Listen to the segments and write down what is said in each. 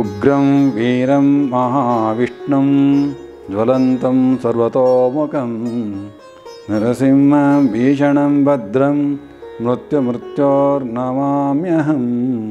ಉಗ್ರಂ ವೀರಂ ಮಹಾವಿಷ್ಣುಂ ಜ್ವಲಂತಂ ಸರ್ವತೋಮುಖಂ ನರಸಿಂಹಂ ಭೀಷಣಂ ಭದ್ರಂ ಮೃತ್ಯುಮೃತ್ಯೋರ್ನಮಾಮ್ಯಹಂ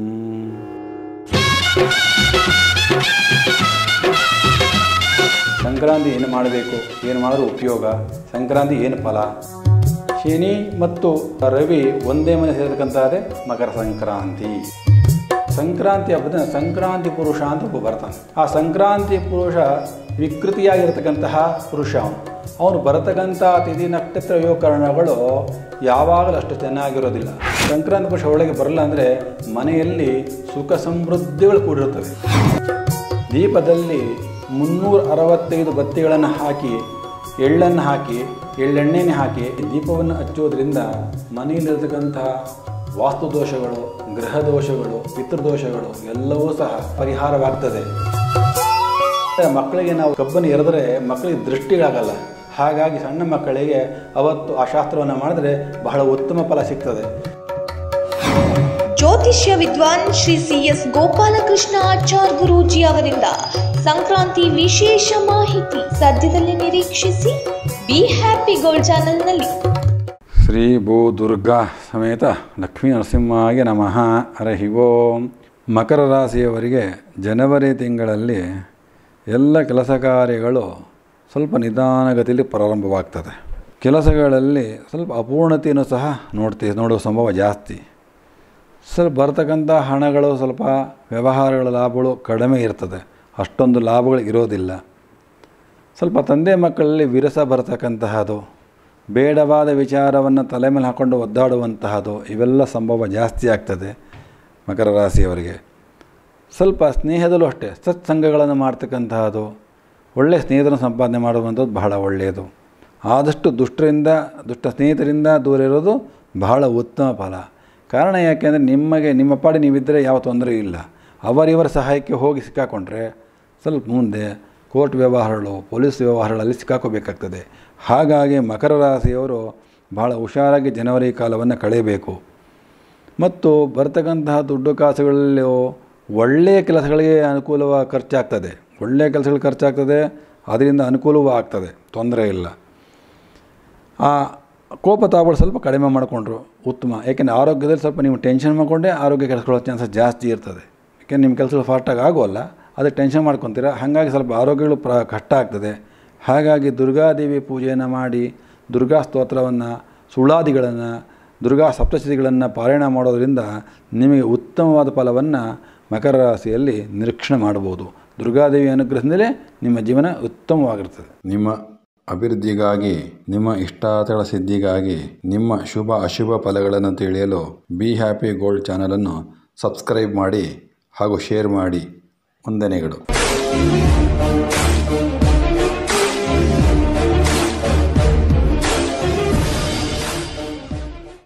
ಸಂಕ್ರಾಂತಿ ಏನು ಮಾಡಬೇಕು ಏನು ಮಾಡಿದ್ರೂ ಉಪಯೋಗ ಸಂಕ್ರಾಂತಿ ಏನು ಫಲ ಶನಿ ಮತ್ತು ರವಿ ಒಂದೇ ಮನೆ ಸೇರತಕ್ಕಂಥದ್ದೇ ಮಕರ ಸಂಕ್ರಾಂತಿ ಸಂಕ್ರಾಂತಿ ಹಬ್ಬದ ಸಂಕ್ರಾಂತಿ ಪುರುಷ ಅಂತ ಒಬ್ಬ ಬರ್ತಾನೆ ಆ ಸಂಕ್ರಾಂತಿ ಪುರುಷ ವಿಕೃತಿಯಾಗಿರ್ತಕ್ಕಂತಹ ಪುರುಷ ಅವನು ಅವನು ಬರತಕ್ಕಂಥ ತಿಥಿ ನಕ್ಷತ್ರ ಯೋಗಕರಣಗಳು ಯಾವಾಗಲೂ ಅಷ್ಟು ಚೆನ್ನಾಗಿರೋದಿಲ್ಲ ಸಂಕ್ರಾಂತಿ ಪುರುಷ ಒಳಗೆ ಬರಲ್ಲ ಅಂದರೆ ಮನೆಯಲ್ಲಿ ಸುಖ ಸಮೃದ್ಧಿಗಳು ಕೂಡಿರುತ್ತವೆ ದೀಪದಲ್ಲಿ ಮುನ್ನೂರ ಅರವತ್ತೈದು ಬತ್ತಿಗಳನ್ನು ಹಾಕಿ ಎಳ್ಳನ್ನು ಹಾಕಿ ಎಳ್ಳೆಣ್ಣೆನೆ ಹಾಕಿ ದೀಪವನ್ನು ಹಚ್ಚೋದ್ರಿಂದ ಮನೆಯಲ್ಲಿರ್ತಕ್ಕಂತಹ ವಾಸ್ತು ದೋಷಗಳು ಗೃಹ ದೋಷಗಳು ಪಿತೃದೋಷಗಳು ಎಲ್ಲವೂ ಸಹ ಪರಿಹಾರವಾಗ್ತದೆ ಮಕ್ಕಳಿಗೆ ನಾವು ಕಬ್ಬನ್ನು ಎರೆದ್ರೆ ಮಕ್ಕಳಿಗೆ ದೃಷ್ಟಿಗಾಗಲ್ಲ ಹಾಗಾಗಿ ಸಣ್ಣ ಮಕ್ಕಳಿಗೆ ಅವತ್ತು ಆ ಶಾಸ್ತ್ರವನ್ನು ಮಾಡಿದ್ರೆ ಬಹಳ ಉತ್ತಮ ಫಲ ಸಿಗ್ತದೆ ಜ್ಯೋತಿಷ್ಯ ವಿದ್ವಾನ್ ಶ್ರೀ ಸಿ ಎಸ್ ಗೋಪಾಲಕೃಷ್ಣ ಆಚಾರ್ ಗುರೂಜಿ ಅವರಿಂದ ಸಂಕ್ರಾಂತಿ ವಿಶೇಷ ಮಾಹಿತಿ ಸದ್ಯದಲ್ಲೇ ನಿರೀಕ್ಷಿಸಿ ಬಿ ಹ್ಯಾಪಿ ಗೋಲ್ಡ್ ಚಾನೆಲ್ನಲ್ಲಿ ಶ್ರೀ ಭೂ ದುರ್ಗಾ ಸಮೇತ ಲಕ್ಷ್ಮೀ ನರಸಿಂಹಾಗೆ ನಮಃ ಹರಹಿ ಓಂ ಮಕರ ರಾಶಿಯವರಿಗೆ ಜನವರಿ ತಿಂಗಳಲ್ಲಿ ಎಲ್ಲ ಕೆಲಸ ಕಾರ್ಯಗಳು ಸ್ವಲ್ಪ ನಿಧಾನಗತಿಯಲ್ಲಿ ಪ್ರಾರಂಭವಾಗ್ತದೆ ಕೆಲಸಗಳಲ್ಲಿ ಸ್ವಲ್ಪ ಅಪೂರ್ಣತೆಯನ್ನು ಸಹ ನೋಡ್ತೀವಿ ನೋಡುವ ಸಂಭವ ಜಾಸ್ತಿ ಸ್ವಲ್ಪ ಬರ್ತಕ್ಕಂಥ ಹಣಗಳು ಸ್ವಲ್ಪ ವ್ಯವಹಾರಗಳ ಲಾಭಗಳು ಕಡಿಮೆ ಇರ್ತದೆ ಅಷ್ಟೊಂದು ಲಾಭಗಳು ಇರೋದಿಲ್ಲ ಸ್ವಲ್ಪ ತಂದೆ ಮಕ್ಕಳಲ್ಲಿ ವಿರಸ ಬರ್ತಕ್ಕಂತಹದ್ದು ಬೇಡವಾದ ವಿಚಾರವನ್ನು ತಲೆ ಮೇಲೆ ಹಾಕ್ಕೊಂಡು ಒದ್ದಾಡುವಂತಹದ್ದು ಇವೆಲ್ಲ ಸಂಭವ ಜಾಸ್ತಿ ಆಗ್ತದೆ ಮಕರ ರಾಶಿಯವರಿಗೆ ಸ್ವಲ್ಪ ಸ್ನೇಹದಲ್ಲೂ ಅಷ್ಟೇ ಸತ್ಸಂಗಗಳನ್ನು ಮಾಡ್ತಕ್ಕಂತಹದ್ದು ಒಳ್ಳೆಯ ಸ್ನೇಹಿತರನ್ನು ಸಂಪಾದನೆ ಮಾಡುವಂಥದ್ದು ಬಹಳ ಒಳ್ಳೆಯದು ಆದಷ್ಟು ದುಷ್ಟರಿಂದ ದುಷ್ಟ ಸ್ನೇಹಿತರಿಂದ ದೂರ ಇರೋದು ಬಹಳ ಉತ್ತಮ ಫಲ ಕಾರಣ ಯಾಕೆಂದರೆ ನಿಮಗೆ ನಿಮ್ಮ ಪಾಡಿ ನೀವಿದ್ದರೆ ಯಾವ ತೊಂದರೆ ಇಲ್ಲ ಅವರಿವರ ಸಹಾಯಕ್ಕೆ ಹೋಗಿ ಸಿಕ್ಕಾಕೊಂಡ್ರೆ ಸ್ವಲ್ಪ ಮುಂದೆ ಕೋರ್ಟ್ ವ್ಯವಹಾರಗಳು ಪೊಲೀಸ್ ವ್ಯವಹಾರಗಳಲ್ಲಿ ಸಿಕ್ಕಾಕೋಬೇಕಾಗ್ತದೆ ಹಾಗಾಗಿ ಮಕರ ರಾಶಿಯವರು ಬಹಳ ಹುಷಾರಾಗಿ ಜನವರಿ ಕಾಲವನ್ನು ಕಳೆಯಬೇಕು ಮತ್ತು ಬರ್ತಕ್ಕಂತಹ ದುಡ್ಡು ಕಾಸುಗಳಲ್ಲಿ ಒಳ್ಳೆಯ ಕೆಲಸಗಳಿಗೆ ಅನುಕೂಲವಾಗಿ ಖರ್ಚಾಗ್ತದೆ ಒಳ್ಳೆಯ ಕೆಲಸಗಳು ಖರ್ಚಾಗ್ತದೆ ಅದರಿಂದ ಅನುಕೂಲವೂ ಆಗ್ತದೆ ತೊಂದರೆ ಇಲ್ಲ ಆ ಕೋಪ ತಾಪಗಳು ಸ್ವಲ್ಪ ಕಡಿಮೆ ಮಾಡಿಕೊಂಡ್ರು ಉತ್ತಮ ಏಕೆಂದರೆ ಆರೋಗ್ಯದಲ್ಲಿ ಸ್ವಲ್ಪ ನೀವು ಟೆನ್ಷನ್ ಮಾಡಿಕೊಂಡೇ ಆರೋಗ್ಯ ಕೆಡಿಸ್ಕೊಳ್ಳೋ ಚಾನ್ಸಸ್ ಜಾಸ್ತಿ ಇರ್ತದೆ ಯಾಕೆಂದ್ರೆ ನಿಮ್ಮ ಕೆಲಸಗಳು ಫಾಸ್ಟಾಗಿ ಆಗೋಲ್ಲ ಅದಕ್ಕೆ ಟೆನ್ಷನ್ ಮಾಡ್ಕೊತೀರ ಹಾಗಾಗಿ ಸ್ವಲ್ಪ ಆರೋಗ್ಯಗಳು ಪ್ರ ಕಷ್ಟ ಆಗ್ತದೆ ಹಾಗಾಗಿ ದುರ್ಗಾದೇವಿ ಪೂಜೆಯನ್ನು ಮಾಡಿ ದುರ್ಗಾ ಸ್ತೋತ್ರವನ್ನು ಸುಳಾದಿಗಳನ್ನು ದುರ್ಗಾ ಸಪ್ತಶತಿಗಳನ್ನು ಪಾರಾಯಣ ಮಾಡೋದರಿಂದ ನಿಮಗೆ ಉತ್ತಮವಾದ ಫಲವನ್ನು ಮಕರ ರಾಶಿಯಲ್ಲಿ ನಿರೀಕ್ಷಣೆ ಮಾಡ್ಬೋದು ದುರ್ಗಾದೇವಿ ಅನುಗ್ರಹದಿಂದಲೇ ನಿಮ್ಮ ಜೀವನ ಉತ್ತಮವಾಗಿರ್ತದೆ ನಿಮ್ಮ ಅಭಿವೃದ್ಧಿಗಾಗಿ ನಿಮ್ಮ ಇಷ್ಟಾರ್ಥಗಳ ಸಿದ್ಧಿಗಾಗಿ ನಿಮ್ಮ ಶುಭ ಅಶುಭ ಫಲಗಳನ್ನು ತಿಳಿಯಲು ಬಿ ಹ್ಯಾಪಿ ಗೋಲ್ಡ್ ಚಾನಲನ್ನು ಸಬ್ಸ್ಕ್ರೈಬ್ ಮಾಡಿ ಹಾಗೂ ಶೇರ್ ಮಾಡಿ ವಂದನೆಗಳು